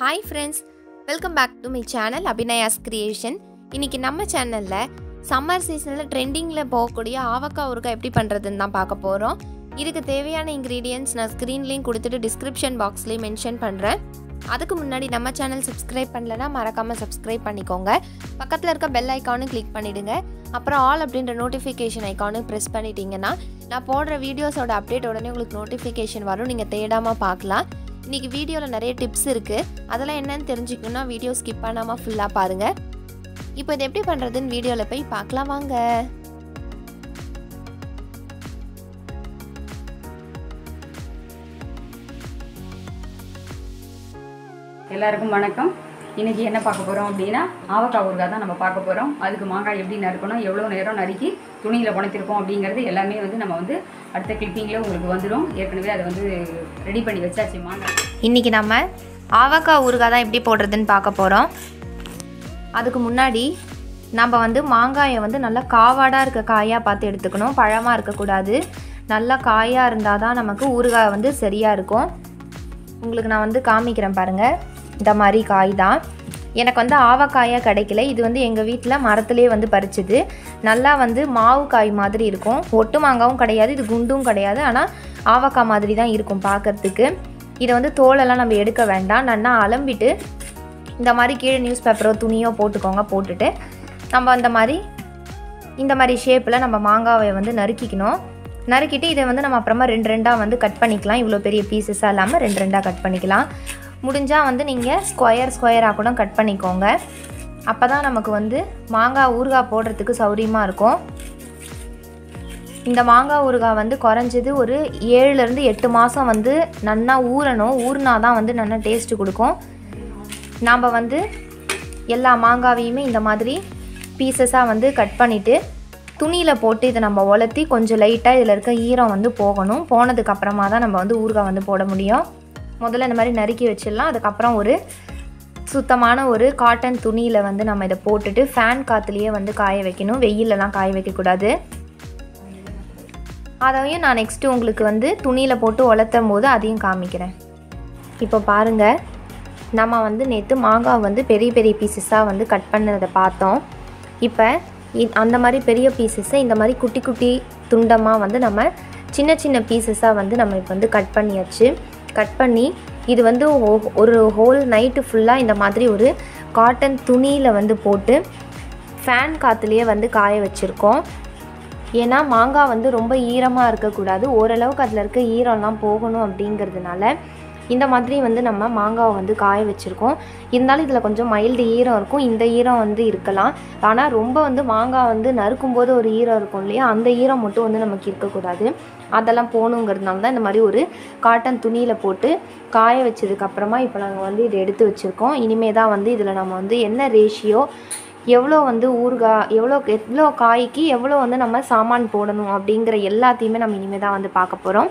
Hi friends welcome back to my channel Abhinaya's creation இன்னைக்கு நம்ம சேனலில் சம்மர் சீசனில் ட்ரெண்டிங்கில் போகக்கூடிய ஆவக்காய் ஊறுகாய் எப்படி பண்ணுறதுன்னு தான் பார்க்க போகிறோம் இதுக்கு தேவையான இன்க்ரீடியன்ட்ஸ் நான் ஸ்க்ரீன்லேயும் கொடுத்துட்டு டிஸ்கிரிப்ஷன் பாக்ஸ்லேயும் மென்ஷன் பண்ணுறேன் அதுக்கு முன்னாடி நம்ம சேனல் சப்ஸ்கிரைப் பண்ணலன்னா மறக்காமல் சப்ஸ்கிரைப் பண்ணிக்கோங்க பக்கத்தில் இருக்க பெல் ஐக்கானும் கிளிக் பண்ணிவிடுங்க அப்புறம் ஆல் அப்படின்ற நோட்டிஃபிகேஷன் ஐக்கானும் ப்ரெஸ் பண்ணிட்டீங்கன்னா நான் போடுற வீடியோஸோட அப்டேட் உடனே உங்களுக்கு நோட்டிஃபிகேஷன் வரும் நீங்கள் தேடாமல் பார்க்கலாம் இன்றைக்கி வீடியோவில் நிறைய டிப்ஸ் இருக்குது அதெல்லாம் என்னன்னு தெரிஞ்சுக்கணுன்னா வீடியோ ஸ்கிப் பண்ணாமல் ஃபுல்லாக பாருங்கள் இப்போ இது எப்படி பண்ணுறதுன்னு வீடியோவில் போய் பார்க்கலாம் வாங்க எல்லாருக்கும் வணக்கம் இன்னைக்கு என்ன பார்க்க போகிறோம் அப்படின்னா ஆவக்காய் ஊறுகாய் தான் நம்ம பார்க்க போகிறோம் அதுக்கு மாங்காய் எப்படி நறுக்கணும் எவ்வளோ நேரம் நறுக்கி துணியில் புனைத்திருக்கோம் அப்படிங்கிறது எல்லாமே வந்து நம்ம வந்து அடுத்த கிளிப்பிங்கில் உங்களுக்கு வந்துடும் ஏற்கனவே அதை வந்து ரெடி பண்ணி வச்சாச்சு மாங்காய் இன்றைக்கி நம்ம ஆவக்காய் ஊறுகாய் தான் எப்படி போடுறதுன்னு பார்க்க போகிறோம் அதுக்கு முன்னாடி நம்ம வந்து மாங்காயை வந்து நல்லா காவாடாக இருக்க காயாக பார்த்து எடுத்துக்கணும் பழமாக இருக்கக்கூடாது நல்லா காயாக இருந்தால் தான் நமக்கு ஊறுகாய் வந்து சரியாக இருக்கும் உங்களுக்கு நான் வந்து காமிக்கிறேன் பாருங்கள் இந்த மாதிரி காய் தான் எனக்கு வந்து ஆவக்காயாக கிடைக்கல இது வந்து எங்கள் வீட்டில் மரத்துலேயே வந்து பறிச்சது நல்லா வந்து மாவு காய் மாதிரி இருக்கும் ஒட்டு மாங்காவும் கிடையாது இது குண்டும் கிடையாது ஆனால் ஆவக்காய் மாதிரி தான் இருக்கும் பார்க்கறதுக்கு இதை வந்து தோலெல்லாம் நம்ம எடுக்க வேண்டாம் நல்லா அலம்பிட்டு இந்த மாதிரி கீழே நியூஸ் பேப்பரோ துணியோ போட்டுக்கோங்க போட்டுட்டு நம்ம அந்த மாதிரி இந்த மாதிரி ஷேப்பில் நம்ம மாங்காவை வந்து நறுக்கிக்கணும் நறுக்கிட்டு இதை வந்து நம்ம அப்புறமா ரெண்டு ரெண்டாக வந்து கட் பண்ணிக்கலாம் இவ்வளோ பெரிய பீசஸாக இல்லாமல் ரெண்டு ரெண்டாக கட் பண்ணிக்கலாம் முடிஞ்சால் வந்து நீங்கள் ஸ்கொயர் ஸ்கொயராக கூட கட் பண்ணிக்கோங்க அப்போ தான் நமக்கு வந்து மாங்காய் ஊறுகாய் போடுறதுக்கு சௌரியமாக இருக்கும் இந்த மாங்காய் ஊறுகாய் வந்து குறைஞ்சது ஒரு ஏழுலேருந்து எட்டு மாதம் வந்து நல்லா ஊறணும் ஊறினா தான் வந்து நல்லா டேஸ்ட்டு கொடுக்கும் நாம் வந்து எல்லா மாங்காவையுமே இந்த மாதிரி பீசஸாக வந்து கட் பண்ணிவிட்டு துணியில் போட்டு இதை நம்ம உலர்த்தி கொஞ்சம் லைட்டாக இதில் இருக்க ஈரம் வந்து போகணும் போனதுக்கு அப்புறமா தான் நம்ம வந்து ஊறுகாய் வந்து போட முடியும் முதல்ல இந்த மாதிரி நறுக்கி வச்சிடலாம் அதுக்கப்புறம் ஒரு சுத்தமான ஒரு காட்டன் துணியில் வந்து நம்ம இதை போட்டுட்டு ஃபேன் காற்றுலேயே வந்து காய வைக்கணும் வெயிலெலாம் காய வைக்கக்கூடாது அதையும் நான் நெக்ஸ்ட்டு உங்களுக்கு வந்து துணியில் போட்டு உலர்த்தும் போது அதையும் காமிக்கிறேன் இப்போ பாருங்கள் நம்ம வந்து நேற்று மாங்காய் வந்து பெரிய பெரிய பீசஸாக வந்து கட் பண்ணதை பார்த்தோம் இப்போ இ- அந்த மாதிரி பெரிய பீசஸை இந்த மாதிரி குட்டி குட்டி துண்டமாக வந்து நம்ம சின்ன சின்ன பீசஸாக வந்து நம்ம இப்போ வந்து கட் பண்ணியாச்சு கட் பண்ணி இது வந்து ஒ- ஒரு ஹோல் நைட்டு ஃபுல்லாக இந்த மாதிரி ஒரு காட்டன் துணியில் வந்து போட்டு ஃபேன் காற்றுலேயே வந்து காய வச்சுருக்கோம் ஏன்னா மாங்காய் வந்து ரொம்ப ஈரமாக இருக்கக்கூடாது ஓரளவுக்கு அதில் இருக்க ஈரம்லாம் போகணும் அப்படிங்கிறதுனால இந்த மாதிரி வந்து நம்ம மாங்காவை வந்து காய வச்சுருக்கோம் இருந்தாலும் இதில் கொஞ்சம் மைல்டு ஈரம் இருக்கும் இந்த ஈரம் வந்து இருக்கலாம் ஆனால் ரொம்ப வந்து மாங்காய் வந்து நறுக்கும்போது ஒரு ஈரம் இருக்கும் இல்லையா அந்த ஈரம் மட்டும் வந்து நமக்கு இருக்கக்கூடாது அதெல்லாம் போகணுங்கிறதுனால தான் இந்த மாதிரி ஒரு காட்டன் துணியில் போட்டு காய வச்சதுக்கப்புறமா இப்போ நாங்கள் வந்து இதை எடுத்து வச்சுருக்கோம் இனிமே தான் வந்து இதில் நம்ம வந்து என்ன ரேஷியோ எவ்வளோ வந்து ஊறுகாய் எவ்வளோ எவ்வளோ காய்க்கு எவ்வளோ வந்து நம்ம சாமான் போடணும் அப்படிங்கிற எல்லாத்தையுமே நம்ம இனிமேல் தான் வந்து பார்க்க போகிறோம்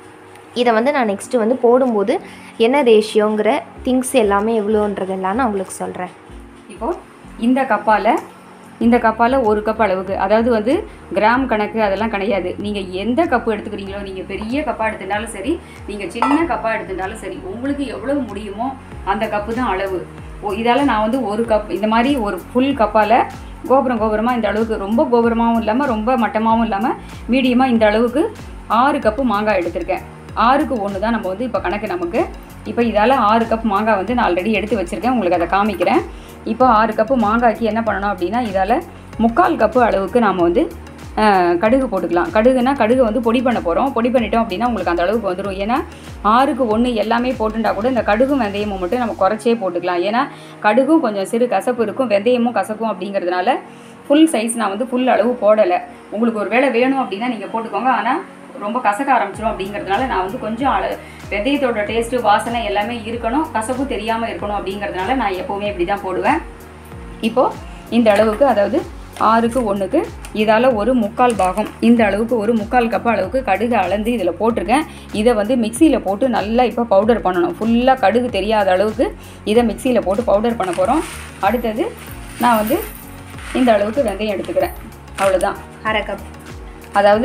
இதை வந்து நான் நெக்ஸ்ட்டு வந்து போடும்போது என்ன ரேஷியோங்கிற திங்ஸ் எல்லாமே எவ்வளோன்றதெல்லாம் நான் உங்களுக்கு சொல்கிறேன் இப்போது இந்த கப்பால் இந்த கப்பால் ஒரு கப் அளவுக்கு அதாவது வந்து கிராம் கணக்கு அதெல்லாம் கிடையாது நீங்கள் எந்த கப்பு எடுத்துக்கிறீங்களோ நீங்கள் பெரிய கப்பாக எடுத்துட்டாலும் சரி நீங்கள் சின்ன கப்பாக எடுத்துட்டாலும் சரி உங்களுக்கு எவ்வளவு முடியுமோ அந்த கப்பு தான் அளவு ஓ இதால் நான் வந்து ஒரு கப் இந்த மாதிரி ஒரு ஃபுல் கப்பால் கோபுரம் கோபுரமாக இந்த அளவுக்கு ரொம்ப கோபுரமாகவும் இல்லாமல் ரொம்ப மட்டமாகவும் இல்லாமல் மீடியமாக இந்த அளவுக்கு ஆறு கப்பு மாங்காய் எடுத்திருக்கேன் ஆறுக்கு ஒன்று தான் நம்ம வந்து இப்போ கணக்கு நமக்கு இப்போ இதால் ஆறு கப் மாங்காய் வந்து நான் ஆல்ரெடி எடுத்து வச்சுருக்கேன் உங்களுக்கு அதை காமிக்கிறேன் இப்போ ஆறு கப்பு மாங்காய்க்கு என்ன பண்ணணும் அப்படின்னா இதால் முக்கால் கப்பு அளவுக்கு நாம் வந்து அஹ், கடுகு போட்டுக்கலாம் கடுகுனா கடுகு வந்து பொடி பண்ண போகிறோம் பொடி பண்ணிட்டோம் அப்படின்னா உங்களுக்கு அந்த அளவுக்கு வந்துடும் ஏன்னா ஆறுக்கு ஒன்று எல்லாமே போட்டுட்டா கூட இந்த கடுகும் வெந்தயமும் மட்டும் நம்ம குறைச்சே போட்டுக்கலாம் ஏன்னா கடுகும் கொஞ்சம் சிறு கசப்பு இருக்கும் வெந்தயமும் கசக்கும் அப்படிங்கிறதுனால ஃபுல் சைஸ் நான் வந்து ஃபுல் அளவு போடலை உங்களுக்கு ஒரு வேளை வேணும் அப்படின்னா நீங்கள் போட்டுக்கோங்க ஆனால் ரொம்ப கசக்க ஆரம்பிச்சிடும் அப்படிங்கிறதுனால நான் வந்து கொஞ்சம் அள வெந்தயத்தோட டேஸ்ட்டு வாசனை எல்லாமே இருக்கணும் கசப்பும் தெரியாமல் இருக்கணும் அப்படிங்கிறதுனால நான் எப்போவுமே இப்படி தான் போடுவேன் இப்போது இந்த அளவுக்கு அதாவது ஆறுக்கு ஒன்றுக்கு இதால் ஒரு முக்கால் பாகம் இந்த அளவுக்கு ஒரு முக்கால் கப் அளவுக்கு கடுகு அளந்து இதில் போட்டிருக்கேன் இதை வந்து மிக்சியில் போட்டு நல்லா இப்போ பவுடர் பண்ணணும் ஃபுல்லாக கடுகு தெரியாத அளவுக்கு இதை மிக்சியில் போட்டு பவுடர் பண்ண போகிறோம் அடுத்தது நான் வந்து இந்த அளவுக்கு வெந்தயம் எடுத்துக்கிறேன் அவ்வளோதான் அரை கப் அதாவது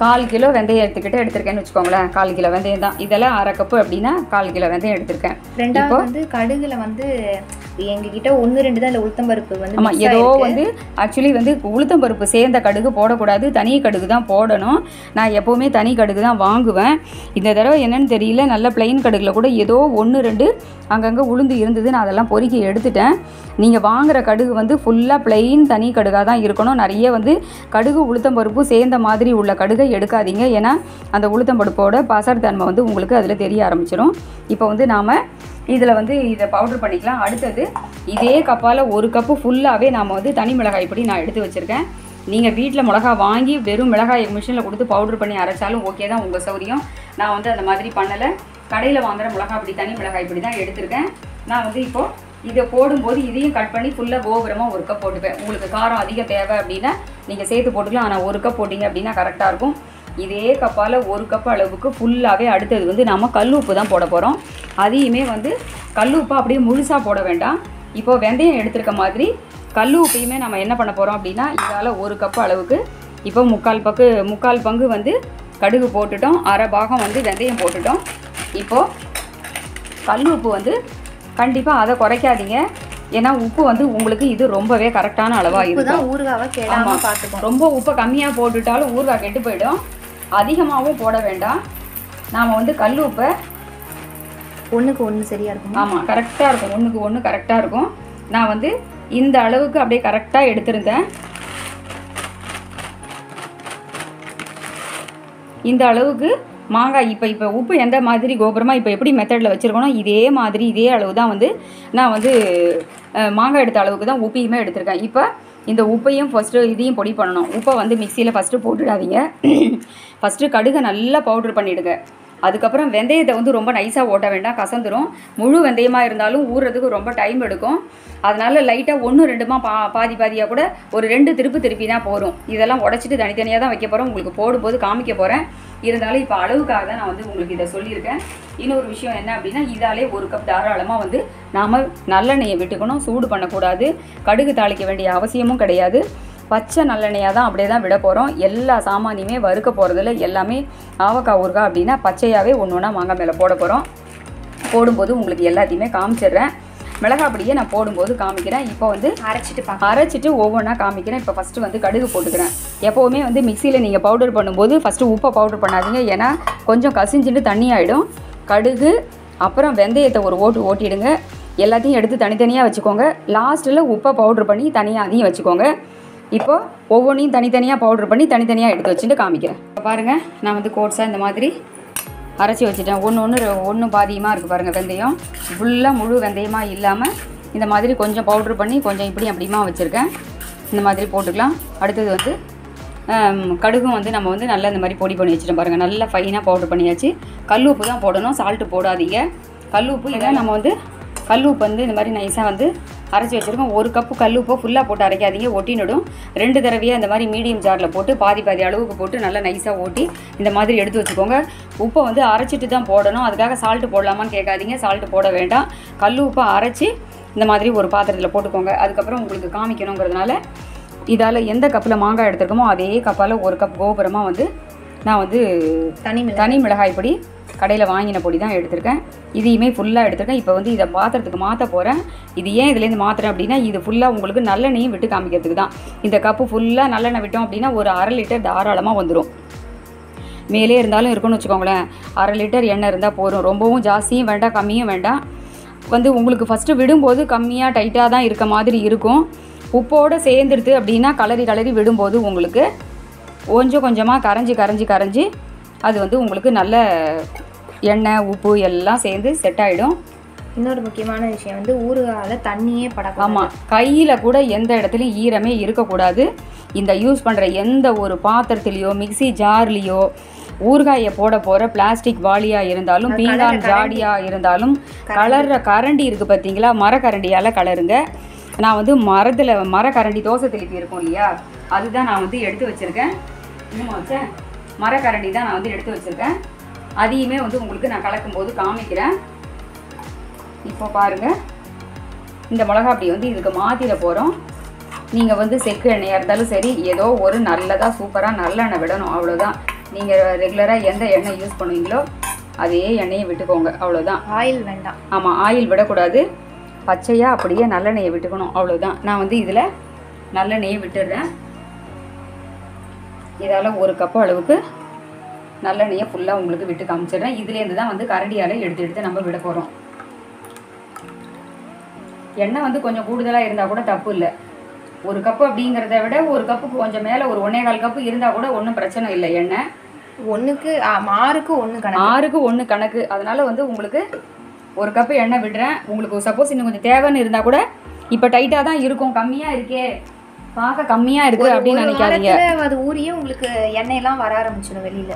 கால் கிலோ வெந்தயம் எடுத்துக்கிட்டு எடுத்திருக்கேன்னு வச்சுக்கோங்களேன் கால் கிலோ வெந்தயம் தான் இதெல்லாம் அரை கப்பு அப்படின்னா கால் கிலோ வெந்தயம் எடுத்திருக்கேன் ரெண்டாவது வந்து கடுகுல வந்து எங்ககிட்ட ஒன்று ரெண்டு தான் இல்லை உளுத்தம்பருப்பு வந்து ஆமாம் mix ஏதோ ஆயிருக்கு. வந்து ஆக்சுவலி வந்து உளுத்தம் பருப்பு சேர்ந்த கடுகு போடக்கூடாது தனி கடுகு தான் போடணும் நான் எப்போவுமே தனி கடுகு தான் வாங்குவேன் இந்த தடவை என்னன்னு தெரியல நல்ல பிளெயின் கடுகுல கூட ஏதோ ஒன்று ரெண்டு அங்கங்கே உளுந்து இருந்தது நான் அதெல்லாம் பொறுக்கி எடுத்துட்டேன் நீங்கள் வாங்குற கடுகு வந்து ஃபுல்லாக பிளெயின் தனி கடுகாக தான் இருக்கணும் நிறைய வந்து கடுகு உளுத்தம் பருப்பு சேர்ந்த மாதிரி உள்ள கடுகை எடுக்காதீங்க ஏன்னா அந்த உளுத்தம் பருப்போட பசர்தன்மை வந்து உங்களுக்கு அதில் தெரிய ஆரம்பிச்சிடும் இப்போ வந்து நாம் இதில் வந்து இதை பவுடர் பண்ணிக்கலாம் அடுத்தது இதே கப்பால் ஒரு கப்பு ஃபுல்லாகவே நாம் வந்து தனி மிளகாய் பொடி நான் எடுத்து வச்சுருக்கேன் நீங்கள் வீட்டில் மிளகா வாங்கி வெறும் மிளகாய் மிஷினில் கொடுத்து பவுடர் பண்ணி அரைச்சாலும் ஓகே தான் உங்கள் சௌரியம் நான் வந்து அந்த மாதிரி பண்ணலை கடையில் வாங்குற மிளகாய் பொடி தனி மிளகாய் பொடி தான் எடுத்திருக்கேன் நான் வந்து இப்போது இதை போடும்போது இதையும் கட் பண்ணி ஃபுல்லாக கோபுரமாக ஒரு கப் போட்டுப்பேன் உங்களுக்கு காரம் அதிகம் தேவை அப்படின்னா நீங்கள் சேர்த்து போட்டுக்கலாம் ஆனால் ஒரு கப் போட்டிங்க அப்படின்னா கரெக்டாக இருக்கும் இதே கப்பால் ஒரு கப் அளவுக்கு ஃபுல்லாகவே அடுத்தது வந்து நம்ம கல் உப்பு தான் போட போகிறோம் அதையுமே வந்து கல் உப்பை அப்படியே முழுசாக போட வேண்டாம் இப்போ வெந்தயம் எடுத்திருக்க மாதிரி கல் உப்பையுமே நம்ம என்ன பண்ண போகிறோம் அப்படின்னா இதால் ஒரு கப் அளவுக்கு இப்போ முக்கால் பக்கு முக்கால் பங்கு வந்து கடுகு போட்டுட்டோம் அரை பாகம் வந்து வெந்தயம் போட்டுட்டோம் இப்போது கல் உப்பு வந்து கண்டிப்பாக அதை குறைக்காதீங்க ஏன்னா உப்பு வந்து உங்களுக்கு இது ரொம்பவே கரெக்டான அளவாக உப்பு இருக்கும் தான் ஊறுகாவை கெடாம ஆமா. பார்த்துக்கணும் ரொம்ப உப்பை கம்மியாக போட்டுட்டாலும் ஊறுகாய் கெட்டு போயிடும் அதிகமாகவும் போட வேண்டாம் நாம் வந்து கல் உப்பை ஒண்ணுக்கு ஒண்ணு சரியா இருக்கும் ஆமாம் கரெக்டாக இருக்கும் ஒன்றுக்கு ஒன்று கரெக்டாக இருக்கும் நான் வந்து இந்த அளவுக்கு அப்படியே கரெக்டாக எடுத்திருந்தேன் இந்த அளவுக்கு மாங்காய் இப்போ இப்போ உப்பு எந்த மாதிரி கோபுரமாக இப்போ எப்படி மெத்தடில் வச்சுருக்கணும் இதே மாதிரி இதே அளவு தான் வந்து நான் வந்து அஹ், மாங்காய் எடுத்த அளவுக்கு தான் உப்பையுமே எடுத்திருக்கேன் இப்போ இந்த உப்பையும் ஃபஸ்ட்டு இதையும் பொடி பண்ணணும் உப்பை வந்து மிக்சியில் ஃபஸ்ட்டு போட்டுடாதீங்க ஃபஸ்ட்டு கடுகை நல்லா பவுட்ரு பண்ணிவிடுங்க அதுக்கப்புறம் வெந்தயத்தை வந்து ரொம்ப நைஸாக ஓட்ட வேண்டாம் கசந்துரும் முழு வெந்தயமாக இருந்தாலும் ஊறுறதுக்கு ரொம்ப டைம் எடுக்கும் அதனால லைட்டாக ஒன்று ரெண்டுமா பா பாதி பாதியாக கூட ஒரு ரெண்டு திருப்பு திருப்பினா போதும் இதெல்லாம் உடச்சிட்டு தனித்தனியாக தான் வைக்க போகிறோம் உங்களுக்கு போடும்போது காமிக்க போகிறேன் இருந்தாலும் இப்போ அளவுக்காக தான் நான் வந்து உங்களுக்கு இதை சொல்லியிருக்கேன் இன்னொரு விஷயம் என்ன அப்படின்னா இதாலே ஒரு கப் தாராளமாக வந்து நாம் நல்லெண்ணெயை விட்டுக்கணும் சூடு பண்ணக்கூடாது கடுகு தாளிக்க வேண்டிய அவசியமும் கிடையாது பச்சை நல்லெண்ணெயாக தான் அப்படியே தான் விட போகிறோம் எல்லா சாமானியுமே வறுக்க போகிறதுல எல்லாமே ஆவக்காய் ஊறுகாய் அப்படின்னா பச்சையாகவே ஒன்று ஒன்றா மாங்காய் மேலே போட போகிறோம் போடும்போது உங்களுக்கு எல்லாத்தையுமே காமிச்சிடுறேன் மிளகாய் பொடியை நான் போடும்போது காமிக்கிறேன் இப்போ வந்து அரைச்சிட்டு பார்க்கலாம் அரைச்சிட்டு ஒவ்வொன்றா காமிக்கிறேன் இப்போ ஃபஸ்ட்டு வந்து கடுகு போட்டுக்கிறேன் எப்போவுமே வந்து மிக்சியில் நீங்கள் பவுடர் பண்ணும்போது ஃபஸ்ட்டு உப்பை பவுடர் பண்ணாதீங்க ஏன்னா கொஞ்சம் கசிஞ்சுட்டு தண்ணி ஆகிடும் கடுகு அப்புறம் வெந்தயத்தை ஒரு ஓட்டு ஓட்டிடுங்க எல்லாத்தையும் எடுத்து தனித்தனியாக வச்சுக்கோங்க லாஸ்ட்டில் உப்பை பவுடர் பண்ணி தனியாக அதையும் வச்சுக்கோங்க இப்போ ஒவ்வொன்றையும் தனித்தனியாக பவுடர் பண்ணி தனித்தனியாக எடுத்து வச்சுட்டு காமிக்கிறேன் இப்போ பாருங்கள் நான் வந்து கோட்ஸாக இந்த மாதிரி அரைச்சி வச்சுட்டேன் ஒன்று ஒன்று ஒன்று பாதியமாக இருக்குது பாருங்கள் வெந்தயம் ஃபுல்லாக முழு வெந்தயமாக இல்லாமல் இந்த மாதிரி கொஞ்சம் பவுட்ரு பண்ணி கொஞ்சம் இப்படி அப்படிமா வச்சுருக்கேன் இந்த மாதிரி போட்டுக்கலாம் அடுத்தது வந்து ஆம், கடுகும் வந்து நம்ம வந்து நல்லா இந்த மாதிரி பொடி பண்ணி வச்சுட்டோம் பாருங்கள் நல்லா ஃபைனாக பவுடர் பண்ணியாச்சு கல் உப்பு தான் போடணும் சால்ட்டு போடாதீங்க கல் உப்பு இதை நம்ம வந்து கல் உப்பு வந்து இந்த மாதிரி நைஸாக வந்து அரைச்சி வச்சுருக்கோம் ஒரு கப்பு கல் உப்பை ஃபுல்லாக போட்டு அரைக்காதீங்க ஒட்டினிடும் ரெண்டு தடவையாக இந்த மாதிரி மீடியம் ஜாரில் போட்டு பாதி பாதி அளவுக்கு போட்டு நல்லா நைஸாக ஓட்டி இந்த மாதிரி எடுத்து வச்சுக்கோங்க உப்பை வந்து அரைச்சிட்டு தான் போடணும் அதுக்காக சால்ட்டு போடலாமான்னு கேட்காதீங்க சால்ட்டு போட வேண்டாம் கல் உப்பை அரைச்சி இந்த மாதிரி ஒரு பாத்திரத்தில் போட்டுக்கோங்க அதுக்கப்புறம் உங்களுக்கு காமிக்கணுங்கிறதுனால இதால் எந்த கப்பில் மாங்காய் எடுத்துருக்கோமோ அதே கப்பால் ஒரு கப் கோபுரமாக வந்து நான் வந்து தனி மிளகாய் தனி மிளகாய் பொடி கடையில் வாங்கின பொடி தான் எடுத்திருக்கேன் இதையுமே ஃபுல்லாக எடுத்திருக்கேன் இப்போ வந்து இதை பாத்திரத்துக்கு மாற்ற போகிறேன் இது ஏன் இதுலேருந்து மாற்றுறேன் அப்படின்னா இது ஃபுல்லாக உங்களுக்கு நல்லெண்ணெயும் விட்டு காமிக்கிறதுக்கு தான் இந்த கப்பு ஃபுல்லாக நல்லெண்ணெய் விட்டோம் அப்படின்னா ஒரு அரை லிட்டர் தாராளமாக வந்துடும் மேலே இருந்தாலும் இருக்குன்னு வச்சுக்கோங்களேன் அரை லிட்டர் எண்ணெய் இருந்தால் போதும் ரொம்பவும் ஜாஸ்தியும் வேண்டாம் கம்மியும் வேண்டாம் வந்து உங்களுக்கு ஃபஸ்ட்டு விடும்போது கம்மியாக டைட்டாக தான் இருக்க மாதிரி இருக்கும் உப்போடு சேர்ந்துடுது அப்படின்னா கலரி கலரி விடும்போது உங்களுக்கு கொஞ்சம் கொஞ்சமாக கரைஞ்சி கரைஞ்சி கரைஞ்சி அது வந்து உங்களுக்கு நல்ல எண்ணெய் உப்பு எல்லாம் சேர்ந்து செட் ஆகிடும் இன்னொரு முக்கியமான விஷயம் வந்து ஊறுகால தண்ணியே படக்கூடாது ஆமாம் கையில் கூட எந்த இடத்துலையும் ஈரமே இருக்கக்கூடாது இந்த யூஸ் பண்ணுற எந்த ஒரு பாத்திரத்துலேயோ மிக்ஸி ஜார்லேயோ ஊறுகாயை போட போகிற பிளாஸ்டிக் வாளியாக இருந்தாலும் பீங்கான் ஜாடியாக இருந்தாலும் கலர்ற கரண்டி இருக்குது பார்த்தீங்களா மரக்கரண்டியால் கலருங்க நான் வந்து மரத்தில் மரக்கரண்டி தோசை திருப்பி இருக்கும் இல்லையா அதுதான் நான் வந்து எடுத்து வச்சுருக்கேன் இன்னும் வச்சேன் மரக்கரண்டி தான் நான் வந்து எடுத்து வச்சுருக்கேன் அதையுமே வந்து உங்களுக்கு நான் கலக்கும்போது காமிக்கிறேன் இப்போ பாருங்கள் இந்த மிளகா அப்படி வந்து இதுக்கு மாற்றிட போகிறோம் நீங்கள் வந்து செக்கு எண்ணெயாக இருந்தாலும் சரி ஏதோ ஒரு நல்லதாக சூப்பராக நல்லெண்ணெய் விடணும் அவ்வளோதான் நீங்கள் ரெகுலராக எந்த எண்ணெய் யூஸ் பண்ணுவீங்களோ அதே எண்ணெயை விட்டுக்கோங்க அவ்வளோதான் ஆயில் வேண்டாம் ஆமாம் ஆயில் விடக்கூடாது பச்சையாக அப்படியே நல்லெண்ணெயை விட்டுக்கணும் அவ்வளோதான் நான் வந்து இதில் நல்லெண்ணெயை விட்டுடுறேன் இதால் ஒரு கப் அளவுக்கு நல்லெண்ணெயை ஃபுல்லாக உங்களுக்கு விட்டு காமிச்சிடுறேன் இதுலேருந்து தான் வந்து கரண்டியால் எடுத்து எடுத்து நம்ம விட போகிறோம் எண்ணெய் வந்து கொஞ்சம் கூடுதலாக இருந்தால் கூட தப்பு இல்லை ஒரு கப்பு அப்படிங்கிறத விட ஒரு கப்புக்கு கொஞ்சம் மேலே ஒரு ஒன்றே கால் கப்பு இருந்தால் கூட ஒன்றும் பிரச்சனை இல்லை எண்ணெய் ஒன்றுக்கு ஆறுக்கு ஒன்று கணக்கு ஆறுக்கு ஒன்று கணக்கு அதனால வந்து உங்களுக்கு ஒரு கப்பு எண்ணெய் விடுறேன் உங்களுக்கு சப்போஸ் இன்னும் கொஞ்சம் தேவைன்னு இருந்தால் கூட இப்போ டைட்டாக தான் இருக்கும் கம்மியாக இருக்கே பார்க்க கம்மியாக இருக்கு ஒரு அப்படின்னு ஒரு நினைக்காதீங்க வாரத்துல அது ஊறியே உங்களுக்கு எண்ணெயெல்லாம் வர ஆரம்பிச்சிடும் வெளியில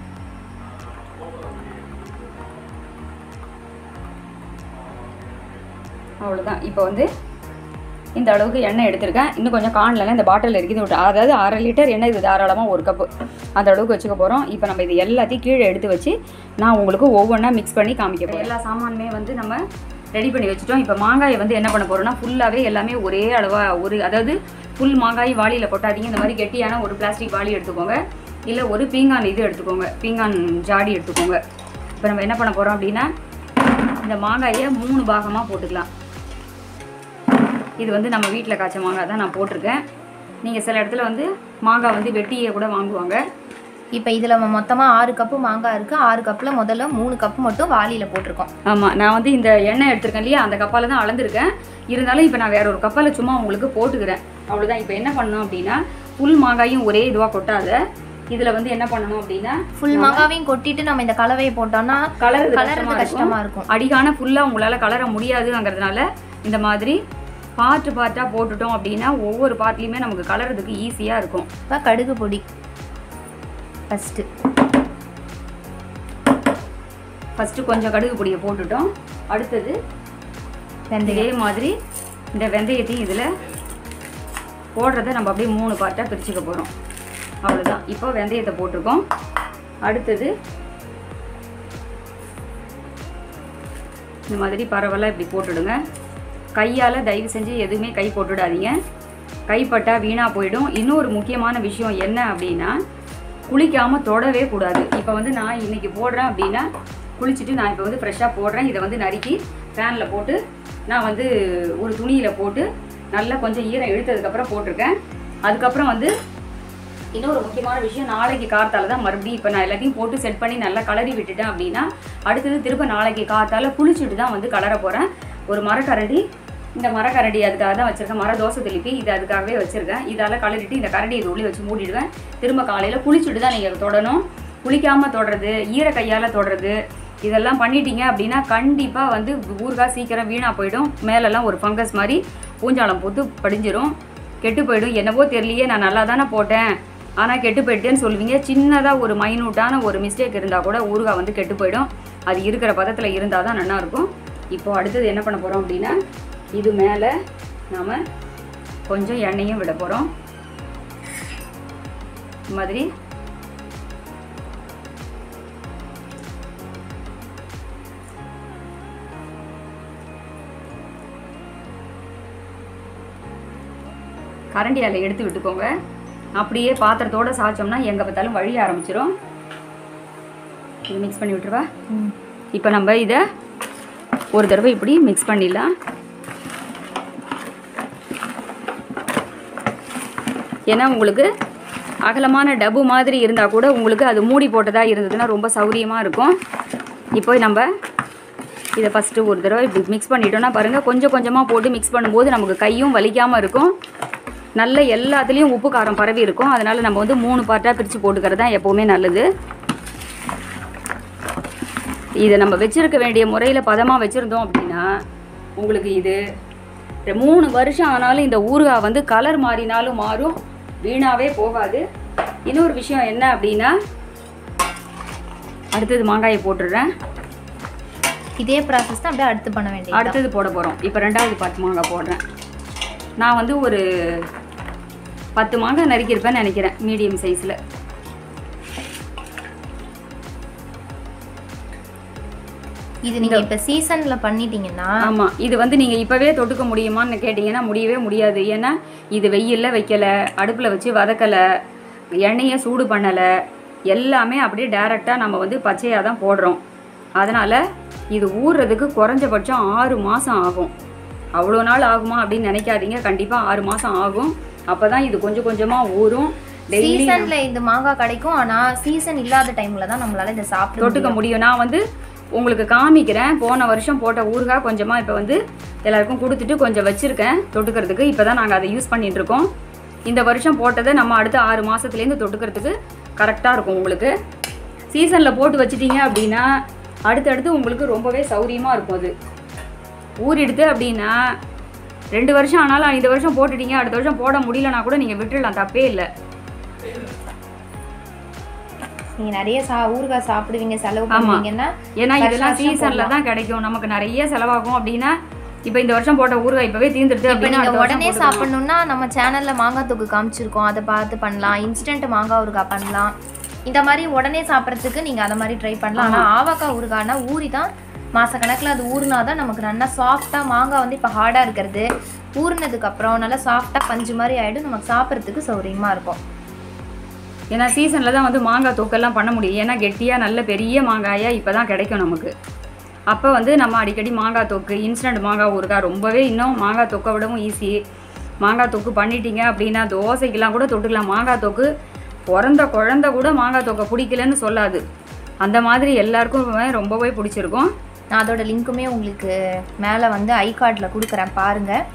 அவ்வளோதான் இப்போ வந்து இந்த அளவுக்கு எண்ணெய் எடுத்திருக்கேன் இன்னும் கொஞ்சம் காணலன்னா இந்த பாட்டில் இருக்குது விட்டு அதாவது அரை லிட்டர் எண்ணெய் இது தாராளமாக ஒரு கப்பு அந்த அளவுக்கு வச்சுக்க போகிறோம் இப்போ நம்ம இது எல்லாத்தையும் கீழே எடுத்து வச்சு நான் உங்களுக்கு ஒவ்வொன்றா மிக்ஸ் பண்ணி காமிக்க போகிறேன் எல்லா சாமானுமே வந்து நம்ம ரெடி பண்ணி வச்சுட்டோம் இப்போ மாங்காயை வந்து என்ன பண்ண போகிறோம்னா ஃபுல்லாகவே எல்லாமே ஒரே அளவாக ஒரு அதாவது ஃபுல் மாங்காய் வாளியில் கொட்டாதீங்க இந்த மாதிரி கெட்டியான ஒரு பிளாஸ்டிக் வாளி எடுத்துக்கோங்க இல்லை ஒரு பீங்கான் இது எடுத்துக்கோங்க பீங்கான் ஜாடி எடுத்துக்கோங்க இப்போ நம்ம என்ன பண்ண போகிறோம் அப்படின்னா இந்த மாங்காயை மூணு பாகமாக போட்டுக்கலாம் இது வந்து நம்ம வீட்டில் காய்ச்ச மாங்காய் தான் நான் போட்டிருக்கேன் நீங்கள் சில இடத்துல வந்து மாங்காய் வந்து வெட்டியே கூட வாங்குவாங்க இப்போ இதில் மொத்தமாக ஆறு கப்பு மாங்காய் இருக்குது ஆறு கப்பில் முதல்ல மூணு கப்பு மட்டும் வாளியில் போட்டிருக்கோம் ஆமாம் நான் வந்து இந்த எண்ணெய் எடுத்திருக்கேன் இல்லையா அந்த கப்பால் தான் அளந்திருக்கேன் இருந்தாலும் இப்போ நான் வேற ஒரு கப்பால் சும்மா உங்களுக்கு போட்டுக்கிறேன் அவ்வளோதான் இப்போ என்ன பண்ணணும் அப்படின்னா ஃபுல் மாங்காயும் ஒரே இதுவாக கொட்டாத இதில் வந்து என்ன பண்ணணும் அப்படின்னா ஃபுல் மாங்காவையும் கொட்டிட்டு நம்ம இந்த கலவையை போட்டோம்னா கலர் கலர்றது கஷ்டமா இருக்கும் அடிகான ஃபுல்லாக உங்களால் கலர முடியாதுங்கிறதுனால இந்த மாதிரி பார்ட்டு பார்ட்டாக போட்டுட்டோம் அப்படின்னா ஒவ்வொரு பார்ட்லேயுமே நமக்கு கலர்றதுக்கு ஈஸியாக இருக்கும் இப்போ கடுகு பொடி ஃபஸ்ட்டு ஃபஸ்ட்டு கொஞ்சம் கடுகு பொடியை போட்டுட்டோம் அடுத்தது வெந்தயம் இதே மாதிரி இந்த வெந்தயத்தையும் இதில் போடுறத நம்ம அப்படியே மூணு பார்ட்டாக பிரிச்சுக்க போகிறோம் அவ்வளோதான் இப்போ வெந்தயத்தை போட்டிருக்கோம் அடுத்தது இந்த மாதிரி பரவலாக இப்படி போட்டுடுங்க கையால் தயவு செஞ்சு எதுவுமே கை போட்டுடாதீங்க கைப்பட்டா வீணாக போயிடும் இன்னொரு முக்கியமான விஷயம் என்ன அப்படின்னா குளிக்காமல் தொடவே கூடாது இப்போ வந்து நான் இன்னைக்கு போடுறேன் அப்படின்னா குளிச்சுட்டு நான் இப்போ வந்து ஃப்ரெஷ்ஷாக போடுறேன் இதை வந்து நறுக்கி ஃபேனில் போட்டு நான் வந்து ஒரு துணியில் போட்டு நல்லா கொஞ்சம் ஈரம் இழுத்ததுக்கப்புறம் போட்டிருக்கேன் அதுக்கப்புறம் வந்து இன்னொரு முக்கியமான விஷயம் நாளைக்கு கார்த்தால தான் மறுபடியும் இப்போ நான் எல்லாத்தையும் போட்டு செட் பண்ணி நல்லா கலரி விட்டுட்டேன் அப்படின்னா அடுத்தது திரும்ப நாளைக்கு கார்த்தால குளிச்சுட்டு தான் வந்து கலர போகிறேன் ஒரு மரக்கரண்டி இந்த மரக்கரண்டி அதுக்காக தான் வச்சுருக்கேன் மர தோசை திருப்பி இது அதுக்காகவே வச்சுருக்கேன் இதால் கலரிட்டு இந்த கரண்டி இது உள்ளே வச்சு மூடிடுவேன் திரும்ப காலையில் குளிச்சுட்டு தான் நீங்கள் தொடணும் குளிக்காமல் தொடுறது ஈர கையால் தொடுறது இதெல்லாம் பண்ணிட்டீங்க அப்படின்னா கண்டிப்பாக வந்து ஊறுகாய் சீக்கிரம் வீணாக போயிடும் மேலெல்லாம் ஒரு ஃபங்கஸ் மாதிரி பூஞ்சாலம் போட்டு படிஞ்சிரும் கெட்டு போயிடும் என்னவோ தெரியலையே நான் நல்லா தானே போட்டேன் ஆனால் கெட்டு போயிட்டேன்னு சொல்லுவீங்க சின்னதாக ஒரு மைனூட்டான ஒரு மிஸ்டேக் இருந்தால் கூட ஊறுகாய் வந்து கெட்டு போயிடும் அது இருக்கிற பதத்தில் இருந்தால் தான் நல்லா இருக்கும் இப்போ அடுத்தது என்ன பண்ண போகிறோம் அப்படின்னா இது மேலே நாம் கொஞ்சம் எண்ணெயும் விட போகிறோம் இந்த மாதிரி கரண்டியால் எடுத்து விட்டுக்கோங்க அப்படியே பாத்திரத்தோட சாய்ச்சோம்னா எங்கே பார்த்தாலும் வழி ஆரம்பிச்சிரும் இது மிக்ஸ் பண்ணி விட்டுருவா இப்போ நம்ம இதை ஒரு தடவை இப்படி மிக்ஸ் பண்ணிடலாம் ஏன்னா உங்களுக்கு அகலமான டப்பு மாதிரி இருந்தால் கூட உங்களுக்கு அது மூடி போட்டதாக இருந்ததுன்னா ரொம்ப சௌரியமாக இருக்கும் இப்போ நம்ம இதை ஃபஸ்ட்டு ஒரு தடவை இப்படி மிக்ஸ் பண்ணிட்டோம்னா பாருங்கள் கொஞ்சம் கொஞ்சமாக போட்டு மிக்ஸ் பண்ணும்போது நமக்கு கையும் வலிக்காமல் இருக்கும் நல்ல எல்லாத்துலேயும் உப்பு காரம் பரவி இருக்கும் அதனால் நம்ம வந்து மூணு பார்ட்டாக பிரித்து போட்டுக்கிறது தான் எப்போவுமே நல்லது இதை நம்ம வச்சிருக்க வேண்டிய முறையில் பதமாக வச்சுருந்தோம் அப்படின்னா உங்களுக்கு இது ரெ- மூணு வருஷம் ஆனாலும் இந்த ஊறுகாய் வந்து கலர் மாறினாலும் மாறும் வீணாவே போகாது இன்னொரு விஷயம் என்ன அப்படின்னா அடுத்தது மாங்காயை போட்டுடுறேன் இதே ப்ராசஸ் தான் அப்படியே அடுத்து பண்ண வேண்டியது அடுத்தது போட போகிறோம் இப்போ ரெண்டாவது பாட்டு மாங்காய் போடுறேன் நான் வந்து ஒரு பத்து மாங்காய் நறுக்கியிருப்பேன்னு நினைக்கிறேன் மீடியம் சைஸில் இது நீங்கள் இப்போ சீசனில் பண்ணிட்டீங்கன்னா ஆமாம் இது வந்து நீங்கள் இப்போவே தொட்டுக்க முடியுமான்னு கேட்டிங்கன்னா முடியவே முடியாது ஏன்னா இது வெயிலில் வைக்கலை அடுப்பில் வச்சு வதக்கலை எண்ணெயை சூடு பண்ணலை எல்லாமே அப்படியே டைரெக்டாக நம்ம வந்து பச்சையாக தான் போடுறோம் அதனால் இது ஊறுறதுக்கு குறைஞ்சபட்சம் ஆறு மாதம் ஆகும் அவ்வளோ நாள் ஆகுமா அப்படின்னு நினைக்காதீங்க கண்டிப்பாக ஆறு மாதம் ஆகும் அப்போ தான் இது கொஞ்சம் கொஞ்சமாக ஊறும் டெய்லி சீசன்ல இந்த மாங்காய் கிடைக்கும் ஆனா சீசன் இல்லாத டைம்ல தான் நம்மளால இதை சாப்பிட தொட்டுக்க முடியும் நான் வந்து உங்களுக்கு காமிக்கிறேன் போன வருஷம் போட்ட ஊறுகாய் கொஞ்சமாக இப்போ வந்து எல்லாருக்கும் கொடுத்துட்டு கொஞ்சம் வச்சுருக்கேன் தொட்டுக்கிறதுக்கு இப்போ தான் நாங்கள் அதை யூஸ் பண்ணிட்டு இருக்கோம் இந்த வருஷம் போட்டதை நம்ம அடுத்த ஆறு மாதத்துலேருந்து தொட்டுக்கிறதுக்கு கரெக்டாக இருக்கும் உங்களுக்கு சீசனில் போட்டு வச்சிட்டீங்க அப்படின்னா அடுத்தடுத்து உங்களுக்கு ரொம்பவே சௌரியமாக இருக்கும் அது ஊறிடுது அப்படின்னா ரெண்டு வருஷம் ஆனாலும் இந்த வருஷம் போட்டுட்டீங்க அடுத்த வருஷம் போட முடியலனா கூட நீங்கள் விட்டுடலாம் தப்பே இல்லை நீங்க நிறைய சா ஊறுகாய் சாப்பிடுவீங்க செலவு ஆமா. பண்ணுவீங்கன்னா ஏன்னா வருஷம் இதெல்லாம் வருஷம் சீசன்ல தான் கிடைக்கும் நமக்கு நிறைய செலவாகும் அப்படின்னா இப்போ இந்த வருஷம் போட்ட ஊறுகாய் இப்பவே தீர்ந்துடுது இப்போ அப்படின்னா நீங்க அடுத்த வருஷம் உடனே போட்டுக்கலாம். சாப்பிடணும்னா நம்ம சேனல்ல மாங்காய் தொக்கு காமிச்சிருக்கோம் அதை பார்த்து பண்ணலாம் இன்ஸ்டன்ட் மாங்காய் ஊறுகாய் பண்ணலாம் இந்த மாதிரி உடனே சாப்பிட்றதுக்கு நீங்க அந்த மாதிரி ட்ரை பண்ணலாம் ஆனா ஆவக்காய் ஊறுகாய்னா ஊறி தான் மாசக்கணக்கில் அது ஊறினா தான் நமக்கு நல்லா சாஃப்டாக மாங்காய் வந்து இப்போ ஹார்டாக இருக்கிறது ஊறினதுக்கு அப்புறம் நல்லா சாஃப்டாக பஞ்சு மாதிரி ஆயிடும் நமக்கு சாப்பிட்றதுக்கு சௌரியமா இருக்கும் ஏன்னா சீசன்ல தான் வந்து மாங்காய் தொக்கெல்லாம் பண்ண முடியும் ஏன்னா கெட்டியா நல்ல பெரிய மாங்காயா இப்பதான் கிடைக்கும் நமக்கு அப்போ வந்து நம்ம அடிக்கடி மாங்காய் தொக்கு இன்ஸ்டன்ட் மாங்காய் ஊறுகாய் ரொம்பவே இன்னும் மாங்காய் தொக்கை விடவும் ஈஸி மாங்காய் தொக்கு பண்ணிட்டீங்க அப்படின்னா தோசைக்கெல்லாம் கூட தொட்டுக்கலாம் மாங்காய் தொக்கு பிறந்த குழந்தை கூட மாங்காய் தொக்கை பிடிக்கலன்னு சொல்லாது அந்த மாதிரி எல்லாருக்கும் ரொம்பவே பிடிச்சிருக்கும் நான் அதோட லிங்க்குமே உங்களுக்கு மேலே வந்து ஐ கார்டில் கொடுக்குறேன் பாருங்கள்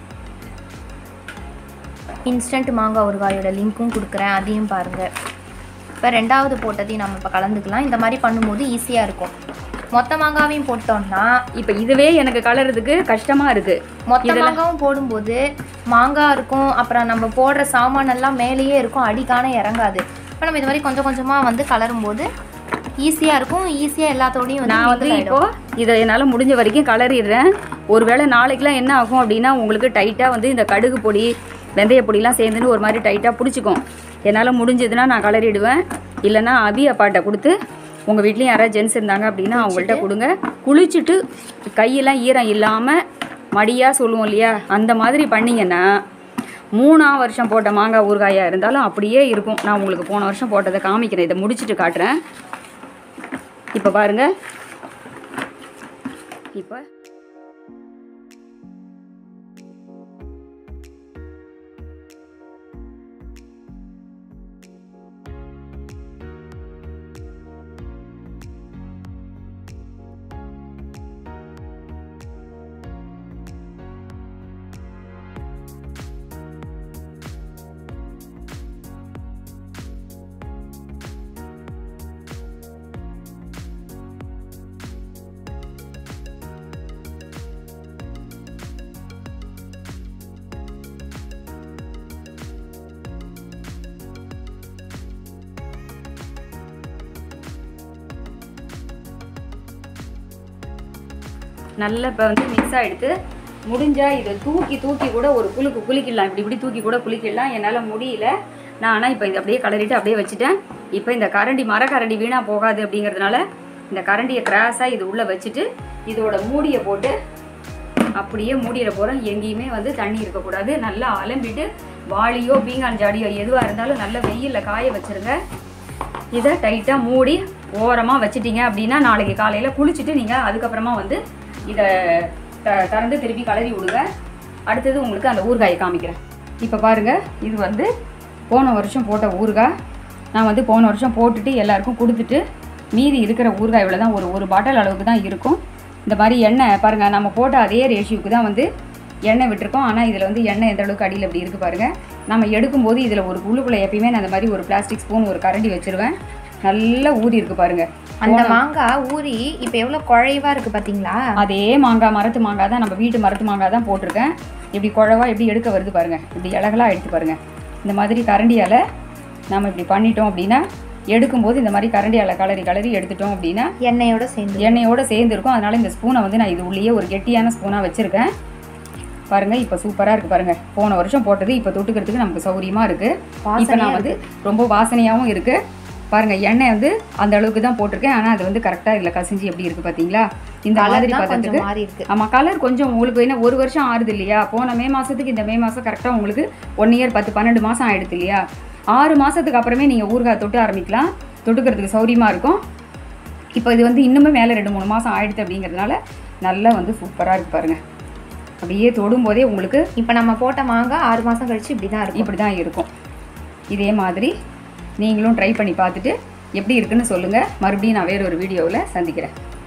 இன்ஸ்டன்ட் மாங்காய் ஊறுகாயோட லிங்க்கும் கொடுக்குறேன் அதையும் பாருங்கள் இப்போ ரெண்டாவது போட்டதையும் நம்ம இப்போ கலந்துக்கலாம் இந்த மாதிரி பண்ணும்போது ஈஸியாக இருக்கும் மொத்த மாங்காவையும் போட்டோம்னா இப்போ இதுவே எனக்கு கலர்றதுக்கு கஷ்டமா இருக்கு மொத்த மாங்காவும் போடும்போது மாங்காய் இருக்கும் அப்புறம் நம்ம போடுற சாமான் எல்லாம் மேலேயே இருக்கும் அடிக்கான இறங்காது இப்போ நம்ம இது மாதிரி கொஞ்சம் கொஞ்சமாக வந்து கலரும் போது ஈஸியாக இருக்கும் ஈஸியாக எல்லாத்தோடையும் வந்து நான் வந்து mingle இப்போ ஆயிடும். இதை என்னால் முடிஞ்ச வரைக்கும் கலரிடுறேன் ஒருவேளை நாளைக்கெலாம் என்ன ஆகும் அப்படின்னா உங்களுக்கு டைட்டாக வந்து இந்த கடுகு பொடி வெந்தய பொடிலாம் சேர்ந்துன்னு ஒரு மாதிரி டைட்டாக பிடிச்சிக்கும் என்னால் முடிஞ்சதுன்னா நான் கலரிடுவேன் இல்லைன்னா அபி அப்பாட்ட கொடுத்து உங்கள் வீட்லேயும் யாராவது ஜென்ஸ் இருந்தாங்க அப்படின்னா அவங்கள்ட்ட கொடுங்க குளிச்சுட்டு கையெல்லாம் ஈரம் இல்லாமல் மடியாக சொல்லுவோம் இல்லையா அந்த மாதிரி பண்ணிங்கன்னா மூணாம் வருஷம் போட்ட மாங்காய் ஊறுகாயாக இருந்தாலும் அப்படியே இருக்கும் நான் உங்களுக்கு போன வருஷம் போட்டதை காமிக்கிறேன் இதை முடிச்சுட்டு காட்டுறேன் இப்போ பாருங்க இப்போ நல்லா இப்போ வந்து மிக்ஸ் ஆகிடுத்து முடிஞ்சால் இதை தூக்கி தூக்கி கூட ஒரு குலுக்கு குளிக்கிடலாம் இப்படி இப்படி தூக்கி கூட குளிக்கிடலாம் என்னால் முடியல நான் ஆனால் இப்போ இதை அப்படியே கலரிட்டு அப்படியே வச்சுட்டேன் இப்போ இந்த கரண்டி மரக்கரண்டி வீணாக போகாது அப்படிங்கிறதுனால இந்த கரண்டியை கிராஸாக இது உள்ளே வச்சுட்டு இதோட மூடியை போட்டு அப்படியே மூடிட போகிறோம் எங்கேயுமே வந்து தண்ணி இருக்கக்கூடாது நல்லா அலம்பிட்டு வாளியோ பீங்கான் ஜாடியோ எதுவாக இருந்தாலும் நல்ல வெயிலில் காய வச்சுருங்க இதை டைட்டாக மூடி ஓரமாக வச்சிட்டீங்க அப்படின்னா நாளைக்கு காலையில் குளிச்சுட்டு நீங்கள் அதுக்கப்புறமா வந்து இதை த திறந்து திருப்பி கலரி விடுங்க அடுத்தது உங்களுக்கு அந்த ஊறுகாயை காமிக்கிறேன் இப்போ பாருங்கள் இது வந்து போன வருஷம் போட்ட ஊறுகாய் நான் வந்து போன வருஷம் போட்டுட்டு எல்லாருக்கும் கொடுத்துட்டு மீதி இருக்கிற ஊறுகாய் இவ்வளோ தான் ஒரு ஒரு பாட்டில் அளவுக்கு தான் இருக்கும் இந்த மாதிரி எண்ணெய் பாருங்கள் நம்ம போட்ட அதே ரேஷியோக்கு தான் வந்து எண்ணெய் விட்டுருக்கோம் ஆனால் இதில் வந்து எண்ணெய் எந்த அளவுக்கு அடியில் இப்படி இருக்குது பாருங்கள் நம்ம எடுக்கும்போது இதில் ஒரு உள்ளுக்குள்ளே எப்பயுமே நான் அந்த மாதிரி ஒரு பிளாஸ்டிக் ஸ்பூன் ஒரு கரண்டி வச்சிருவேன் நல்லா ஊறி இருக்கு பாருங்க அந்த மாங்காய் ஊறி இப்போ எவ்வளோ குழைவா இருக்கு பார்த்தீங்களா அதே மாங்காய் மரத்து மாங்காய் தான் நம்ம வீட்டு மரத்து மாங்காய் தான் போட்டிருக்கேன் இப்படி குழவா எப்படி எடுக்க வருது பாருங்க இப்படி இலகலாக எடுத்து பாருங்க இந்த மாதிரி கரண்டியால் நம்ம இப்படி பண்ணிட்டோம் அப்படின்னா எடுக்கும்போது இந்த மாதிரி கரண்டியால் கலரி கலரி எடுத்துட்டோம் அப்படின்னா எண்ணெயோட சேர்ந்து எண்ணெயோட சேர்ந்துருக்கும் அதனால இந்த ஸ்பூனை வந்து நான் இது உள்ளேயே ஒரு கெட்டியான ஸ்பூனாக வச்சுருக்கேன் பாருங்க இப்போ சூப்பராக இருக்கு பாருங்க போன வருஷம் போட்டது இப்போ தொட்டுக்கிறதுக்கு நமக்கு சௌரியமா இருக்கு இப்போ வாசனையா நான் வந்து ரொம்ப வாசனையாகவும் இருக்கு பாருங்க எண்ணெய் வந்து அந்த அளவுக்கு தான் போட்டிருக்கேன் ஆனால் அது வந்து கரெக்டாக இதில் கசிஞ்சு எப்படி இருக்கு பார்த்தீங்களா இந்த கலர் மாதிரி தான் பதத்துக்கு கொஞ்சம் மாறி இருக்கு ஆமாம் கலர் கொஞ்சம் உங்களுக்கு என்ன ஒரு வருஷம் ஆறுது இல்லையா போன மே மாதத்துக்கு இந்த மே மாதம் கரெக்டாக உங்களுக்கு ஒன் இயர் பத்து பன்னெண்டு மாதம் ஆயிடுது இல்லையா ஆறு மாதத்துக்கு அப்புறமே நீங்கள் ஊறுகாய் தொட்டு ஆரம்பிக்கலாம் தொட்டுக்கிறதுக்கு சௌரியமாக இருக்கும் இப்போ இது வந்து இன்னுமே மேலே ரெண்டு மூணு மாதம் ஆயிடுது அப்படிங்கிறதுனால நல்லா வந்து சூப்பராக இருக்கு பாருங்கள் அப்படியே தொடும்போதே உங்களுக்கு இப்போ நம்ம போட்ட மாங்காய் ஆறு மாதம் கழிச்சு இப்படி தான் இருக்கும் இப்படி தான் இருக்கும் இதே மாதிரி நீங்களும் ட்ரை பண்ணி பார்த்துட்டு எப்படி இருக்குன்னு சொல்லுங்கள் மறுபடியும் நான் வேற ஒரு வீடியோவில் சந்திக்கிறேன்